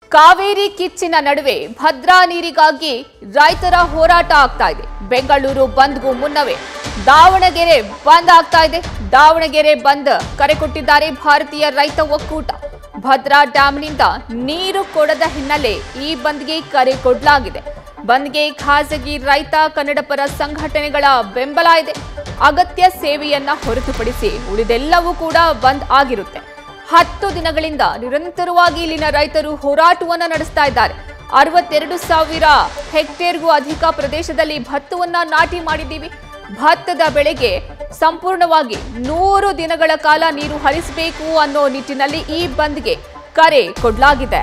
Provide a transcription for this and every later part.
ಕಾವೇರಿ ಕಿಚ್ಚಿನ ನಡುವೆ ಭದ್ರಾ ನೀರಿಗಾಗಿ ರೈತರ ಹೋರಾಟ ಆಗ್ತಾ ಇದೆ ಬೆಂಗಳೂರು ಬಂದ್ಗೂ ಮುನ್ನವೇ ದಾವಣಗೆರೆ ಬಂದ್ ಆಗ್ತಾ ಇದೆ ದಾವಣಗೆರೆ ಬಂದ್ ಕರೆ ಕೊಟ್ಟಿದ್ದಾರೆ ಭಾರತೀಯ ರೈತ ಒಕ್ಕೂಟ ಭದ್ರಾ ಡ್ಯಾಂನಿಂದ ನೀರು ಕೊಡದ ಹಿನ್ನೆಲೆ ಈ ಬಂದ್ಗೆ ಕರೆ ಕೊಡಲಾಗಿದೆ ಬಂದ್ಗೆ ಖಾಸಗಿ ರೈತ ಕನ್ನಡಪರ ಸಂಘಟನೆಗಳ ಬೆಂಬಲ ಇದೆ ಅಗತ್ಯ ಸೇವೆಯನ್ನ ಹೊರತುಪಡಿಸಿ ಉಳಿದೆಲ್ಲವೂ ಕೂಡ ಬಂದ್ ಆಗಿರುತ್ತೆ ಹತ್ತು ದಿನಗಳಿಂದ ನಿರಂತರವಾಗಿ ಇಲ್ಲಿನ ರೈತರು ಹೋರಾಟವನ್ನ ನಡೆಸ್ತಾ ಇದ್ದಾರೆ ಅರವತ್ತೆರಡು ಸಾವಿರ ಹೆಕ್ಟೇರ್ಗೂ ಅಧಿಕ ಪ್ರದೇಶದಲ್ಲಿ ಭತ್ತವನ್ನ ನಾಟಿ ಮಾಡಿದ್ದೀವಿ ಭತ್ತದ ಬೆಳೆಗೆ ಸಂಪೂರ್ಣವಾಗಿ ನೂರು ದಿನಗಳ ಕಾಲ ನೀರು ಹರಿಸಬೇಕು ಅನ್ನೋ ನಿಟ್ಟಿನಲ್ಲಿ ಈ ಬಂದ್ಗೆ ಕರೆ ಕೊಡಲಾಗಿದೆ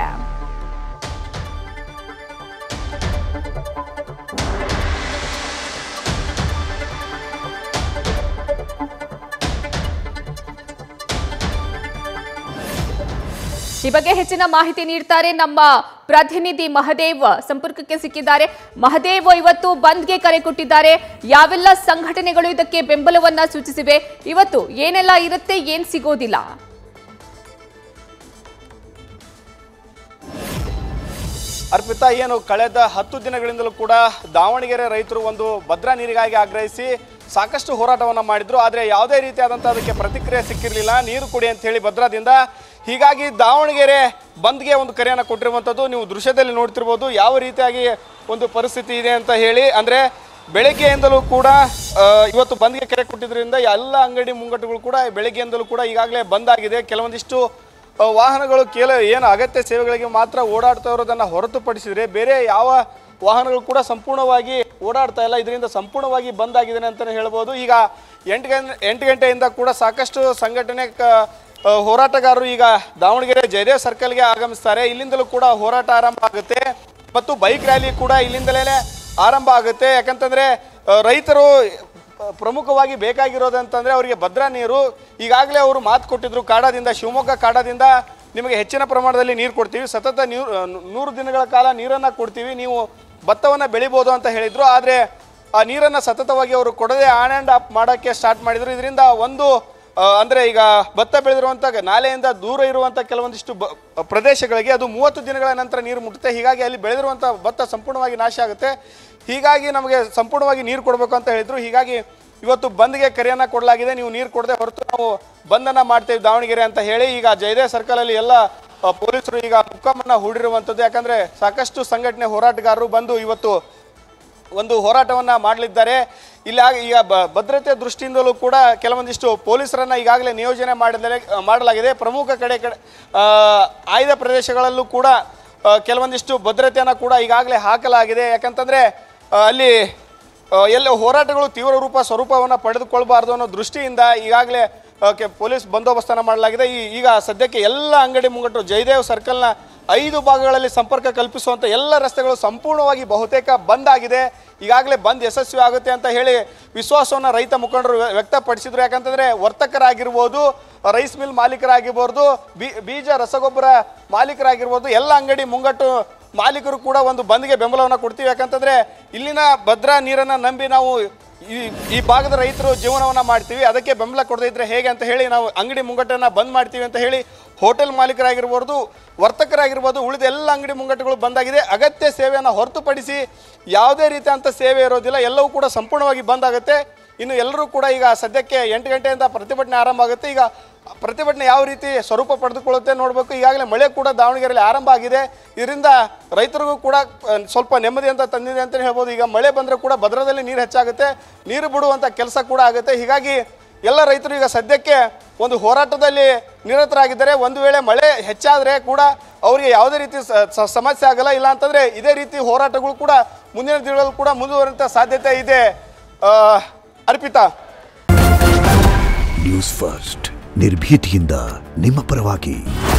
ಈ ಬಗ್ಗೆ ಹೆಚ್ಚಿನ ಮಾಹಿತಿ ನೀಡ್ತಾರೆ ನಮ್ಮ ಪ್ರತಿನಿಧಿ ಮಹದೇವ್ ಸಂಪರ್ಕಕ್ಕೆ ಸಿಕ್ಕಿದ್ದಾರೆ ಮಹದೇವ್ ಇವತ್ತು ಬಂದ್ಗೆ ಕರೆ ಕೊಟ್ಟಿದ್ದಾರೆ ಯಾವೆಲ್ಲ ಸಂಘಟನೆಗಳು ಇದಕ್ಕೆ ಬೆಂಬಲವನ್ನ ಸೂಚಿಸಿವೆ ಇವತ್ತು ಏನೆಲ್ಲ ಇರುತ್ತೆ ಏನ್ ಸಿಗೋದಿಲ್ಲ ಅರ್ಪಿತಾ ಏನು ಕಳೆದ ಹತ್ತು ದಿನಗಳಿಂದಲೂ ಕೂಡ ದಾವಣಗೆರೆ ರೈತರು ಒಂದು ಭದ್ರಾ ನೀರಿಗಾಗಿ ಆಗ್ರಹಿಸಿ ಸಾಕಷ್ಟು ಹೋರಾಟವನ್ನು ಮಾಡಿದ್ರು ಆದರೆ ಯಾವುದೇ ರೀತಿಯಾದಂಥ ಅದಕ್ಕೆ ಪ್ರತಿಕ್ರಿಯೆ ಸಿಕ್ಕಿರಲಿಲ್ಲ ನೀರು ಕೊಡಿ ಅಂತ ಹೇಳಿ ಭದ್ರಾದಿಂದ ಹೀಗಾಗಿ ದಾವಣಗೆರೆ ಬಂದ್ಗೆ ಒಂದು ಕರೆಯನ್ನು ಕೊಟ್ಟಿರುವಂಥದ್ದು ನೀವು ದೃಶ್ಯದಲ್ಲಿ ನೋಡ್ತಿರ್ಬೋದು ಯಾವ ರೀತಿಯಾಗಿ ಒಂದು ಪರಿಸ್ಥಿತಿ ಇದೆ ಅಂತ ಹೇಳಿ ಅಂದರೆ ಬೆಳಗ್ಗೆಯಿಂದಲೂ ಕೂಡ ಆ, ಇವತ್ತು ಬಂದ್ಗೆ ಕರೆ ಕೊಟ್ಟಿದ್ರಿಂದ ಎಲ್ಲ ಅಂಗಡಿ ಮುಂಗಟ್ಟುಗಳು ಕೂಡ ಬೆಳಗ್ಗೆಯಿಂದಲೂ ಕೂಡ ಈಗಾಗಲೇ ಬಂದ್ ಆಗಿದೆ ಕೆಲವೊಂದಿಷ್ಟು ಆ, ವಾಹನಗಳು ಕೇಲ ಏನು ಅಗತ್ಯ ಸೇವೆಗಳಿಗೆ ಮಾತ್ರ ಓಡಾಡ್ತಾ ಇರೋದನ್ನು ಹೊರತುಪಡಿಸಿದರೆ ಬೇರೆ ಯಾವ ವಾಹನಗಳು ಕೂಡ ಸಂಪೂರ್ಣವಾಗಿ ಓಡಾಡ್ತಾ ಇಲ್ಲ ಇದರಿಂದ ಸಂಪೂರ್ಣವಾಗಿ ಬಂದ್ ಆಗಿದೆ ಅಂತಲೇ ಹೇಳ್ಬೋದು ಈಗ ಎಂಟು ಗಂಟೆ ಎಂಟು ಗಂಟೆಯಿಂದ ಕೂಡ ಸಾಕಷ್ಟು ಸಂಘಟನೆ ಕ ಆ, ಹೋರಾಟಗಾರರು ಈಗ ದಾವಣಗೆರೆ ಜಯದೇವ್ ಸರ್ಕಲ್ಗೆ ಆಗಮಿಸ್ತಾರೆ ಇಲ್ಲಿಂದಲೂ ಕೂಡ ಹೋರಾಟ ಆರಂಭ ಆಗುತ್ತೆ ಮತ್ತು ಬೈಕ್ ರ್ಯಾಲಿ ಕೂಡ ಇಲ್ಲಿಂದಲೇ ಆರಂಭ ಆಗುತ್ತೆ ಯಾಕಂತಂದ್ರೆ ಆ, ರೈತರು ಆ, ಪ್ರಮುಖವಾಗಿ ಬೇಕಾಗಿರೋದಂತಂದ್ರೆ ಅವರಿಗೆ ಭದ್ರಾ ನೀರು ಈಗಾಗಲೇ ಅವರು ಮಾತು ಕೊಟ್ಟಿದ್ರು ಕಾಡಾದಿಂದ ಶಿವಮೊಗ್ಗ ಕಾಡಾದಿಂದ ನಿಮಗೆ ಹೆಚ್ಚಿನ ಪ್ರಮಾಣದಲ್ಲಿ ನೀರು ಕೊಡ್ತೀವಿ ಸತತ ನೀರು ಆ, ನೂರು ದಿನಗಳ ಕಾಲ ನೀರನ್ನು ಕೊಡ್ತೀವಿ ನೀವು ಭತ್ತವನ್ನು ಬೆಳಿಬೋದು ಅಂತ ಹೇಳಿದ್ರು ಆದರೆ ಆ ನೀರನ್ನು ಸತತವಾಗಿ ಅವರು ಕೊಡದೆ ಆನ್ ಆ್ಯಂಡ್ ಆಫ್ ಮಾಡೋಕ್ಕೆ ಸ್ಟಾರ್ಟ್ ಮಾಡಿದರು ಇದರಿಂದ ಒಂದು ಆ, ಅಂದ್ರೆ ಈಗ ಭತ್ತ ಬೆಳೆದಿರುವಂಥ ನಾಲೆಯಿಂದ ದೂರ ಇರುವಂಥ ಕೆಲವೊಂದಿಷ್ಟು ಬ ಪ್ರದೇಶಗಳಿಗೆ ಅದು ಮೂವತ್ತು ದಿನಗಳ ನಂತರ ನೀರು ಮುಟ್ಟುತ್ತೆ ಹೀಗಾಗಿ ಅಲ್ಲಿ ಬೆಳೆದಿರುವಂಥ ಭತ್ತ ಸಂಪೂರ್ಣವಾಗಿ ನಾಶ ಆಗುತ್ತೆ ಹೀಗಾಗಿ ನಮಗೆ ಸಂಪೂರ್ಣವಾಗಿ ನೀರು ಕೊಡಬೇಕು ಅಂತ ಹೇಳಿದ್ರು ಹೀಗಾಗಿ ಇವತ್ತು ಬಂದ್ಗೆ ಕರೆಯನ್ನು ಕೊಡಲಾಗಿದೆ ನೀವು ನೀರು ಕೊಡದೆ ಹೊರತು ನಾವು ಬಂದನ್ನು ಮಾಡ್ತೇವೆ ದಾವಣಗೆರೆ ಅಂತ ಹೇಳಿ ಈಗ ಜಯದೇವ್ ಸರ್ಕಲಲ್ಲಿ ಎಲ್ಲ ಆ, ಪೊಲೀಸರು ಈಗ ಮುಖಮನ್ನ ಹೂಡಿರುವಂಥದ್ದು ಯಾಕಂದರೆ ಸಾಕಷ್ಟು ಸಂಘಟನೆ ಹೋರಾಟಗಾರರು ಬಂದು ಇವತ್ತು ಒಂದು ಹೋರಾಟವನ್ನ ಮಾಡಲಿದ್ದಾರೆ ಇಲ್ಲಿ ಆಗ- ಈಗ ಬ- ಭದ್ರತೆ ದೃಷ್ಟಿಯಿಂದಲೂ ಕೂಡ ಕೆಲವೊಂದಿಷ್ಟು ಪೊಲೀಸರನ್ನ ಈಗಾಗಲೇ ನಿಯೋಜನೆ ಮಾಡಿದರೆ ಮಾಡಲಾಗಿದೆ ಪ್ರಮುಖ ಕಡೆ ಕಡೆ ಆ, ಆಯ್ದ ಪ್ರದೇಶಗಳಲ್ಲೂ ಕೂಡ ಆ, ಕೆಲವೊಂದಿಷ್ಟು ಭದ್ರತೆಯನ್ನು ಕೂಡ ಈಗಾಗಲೇ ಹಾಕಲಾಗಿದೆ ಯಾಕಂತಂದ್ರೆ ಆ, ಅಲ್ಲಿ ಆ, ಎಲ್ಲ ಹೋರಾಟಗಳು ತೀವ್ರ ರೂಪ ಸ್ವರೂಪವನ್ನು ಪಡೆದುಕೊಳ್ಬಾರ್ದು ಅನ್ನೋ ದೃಷ್ಟಿಯಿಂದ ಈಗಾಗಲೇ ಆ, ಕೆ- ಪೊಲೀಸ್ ಬಂದೋಬಸ್ತನ್ನು ಮಾಡಲಾಗಿದೆ ಈ ಈಗ ಸದ್ಯಕ್ಕೆ ಎಲ್ಲ ಅಂಗಡಿ ಮುಂಗಟ್ಟು ಜಯದೇವ್ ಸರ್ಕಲ್ನ ಐದು ಭಾಗಗಳಲ್ಲಿ ಸಂಪರ್ಕ ಕಲ್ಪಿಸುವಂಥ ಎಲ್ಲ ರಸ್ತೆಗಳು ಸಂಪೂರ್ಣವಾಗಿ ಬಹುತೇಕ ಬಂದ್ ಆಗಿದೆ ಈಗಾಗಲೇ ಬಂದ್ ಯಶಸ್ವಿ ಆಗುತ್ತೆ ಅಂತ ಹೇಳಿ ವಿಶ್ವಾಸವನ್ನು ರೈತ ಮುಖಂಡರು ವ್ಯ- ವ್ಯಕ್ತಪಡಿಸಿದ್ರು ಯಾಕಂತಂದ್ರೆ ವರ್ತಕರಾಗಿರ್ಬೋದು ರೈಸ್ ಮಿಲ್ ಮಾಲೀಕರಾಗಿರ್ಬೋದು ಬೀ- ಬೀಜ ರಸಗೊಬ್ಬರ ಮಾಲೀಕರಾಗಿರ್ಬೋದು ಎಲ್ಲ ಅಂಗಡಿ ಮುಂಗಟ್ಟು ಮಾಲೀಕರು ಕೂಡ ಒಂದು ಬಂದ್ಗೆ ಬೆಂಬಲವನ್ನು ಕೊಡ್ತೀವಿ ಯಾಕಂತಂದ್ರೆ ಇಲ್ಲಿನ ಭದ್ರಾ ನೀರನ್ನು ನಂಬಿ ನಾವು ಈ ಈ ಭಾಗದ ರೈತರು ಜೀವನವನ್ನ ಮಾಡ್ತೀವಿ ಅದಕ್ಕೆ ಬೆಂಬಲ ಕೊಡದೇ ಇದ್ರೆ ಹೇಗೆ ಅಂತ ಹೇಳಿ ನಾವು ಅಂಗಡಿ ಮುಂಗಟ್ಟನ್ನ ಬಂದ್ ಮಾಡ್ತೀವಿ ಅಂತ ಹೇಳಿ ಹೋಟೆಲ್ ಮಾಲೀಕರಾಗಿರ್ಬೋದು ವರ್ತಕರಾಗಿರ್ಬೋದು ಉಳಿದ ಎಲ್ಲ ಅಂಗಡಿ ಮುಂಗಟ್ಟುಗಳು ಬಂದಾಗಿದೆ ಅಗತ್ಯ ಸೇವೆಯನ್ನು ಹೊರತುಪಡಿಸಿ ಯಾವುದೇ ರೀತಿಯಂಥ ಸೇವೆ ಇರೋದಿಲ್ಲ ಎಲ್ಲವೂ ಕೂಡ ಸಂಪೂರ್ಣವಾಗಿ ಬಂದ್ ಆಗುತ್ತೆ ಇನ್ನು ಎಲ್ಲರೂ ಕೂಡ ಈಗ ಸದ್ಯಕ್ಕೆ ಎಂಟು ಗಂಟೆಯಿಂದ ಪ್ರತಿಭಟನೆ ಆರಂಭ ಆಗುತ್ತೆ ಈಗ ಪ್ರತಿಭಟನೆ ಯಾವ ರೀತಿ ಸ್ವರೂಪ ಪಡೆದುಕೊಳ್ಳುತ್ತೆ ನೋಡಬೇಕು ಈಗಾಗಲೇ ಮಳೆ ಕೂಡ ದಾವಣಗೆರೆಯಲ್ಲಿ ಆರಂಭ ಆಗಿದೆ ಇದರಿಂದ ರೈತರಿಗೂ ಕೂಡ ಆ, ಸ್ವಲ್ಪ ನೆಮ್ಮದಿ ಅಂತ ತಂದಿದೆ ಅಂತಲೇ ಹೇಳ್ಬೋದು ಈಗ ಮಳೆ ಬಂದರೆ ಕೂಡ ಭದ್ರದಲ್ಲಿ ನೀರು ಹೆಚ್ಚಾಗುತ್ತೆ ನೀರು ಬಿಡುವಂಥ ಕೆಲಸ ಕೂಡ ಆಗುತ್ತೆ ಹೀಗಾಗಿ ಎಲ್ಲ ರೈತರು ಈಗ ಸದ್ಯಕ್ಕೆ ಒಂದು ಹೋರಾಟದಲ್ಲಿ ನಿರತರಾಗಿದ್ದಾರೆ ಒಂದು ವೇಳೆ ಮಳೆ ಹೆಚ್ಚಾದರೆ ಕೂಡ ಅವರಿಗೆ ಯಾವುದೇ ರೀತಿ ಸ- ಸ- ಸಮಸ್ಯೆ ಆಗಲ್ಲ ಇಲ್ಲ ಅಂತಂದರೆ ಇದೇ ರೀತಿ ಹೋರಾಟಗಳು ಕೂಡ ಮುಂದಿನ ದಿನಗಳಲ್ಲಿ ಕೂಡ ಮುಂದುವರಿಯುವಂಥ ಸಾಧ್ಯತೆ ಇದೆ ಆ, ಅರ್ಪಿತಾ ನ್ಯೂಸ್ ಫಸ್ಟ್ ನಿರ್ಭೀತಿಯಿಂದ ನಿಮ್ಮ ಪರವಾಗಿ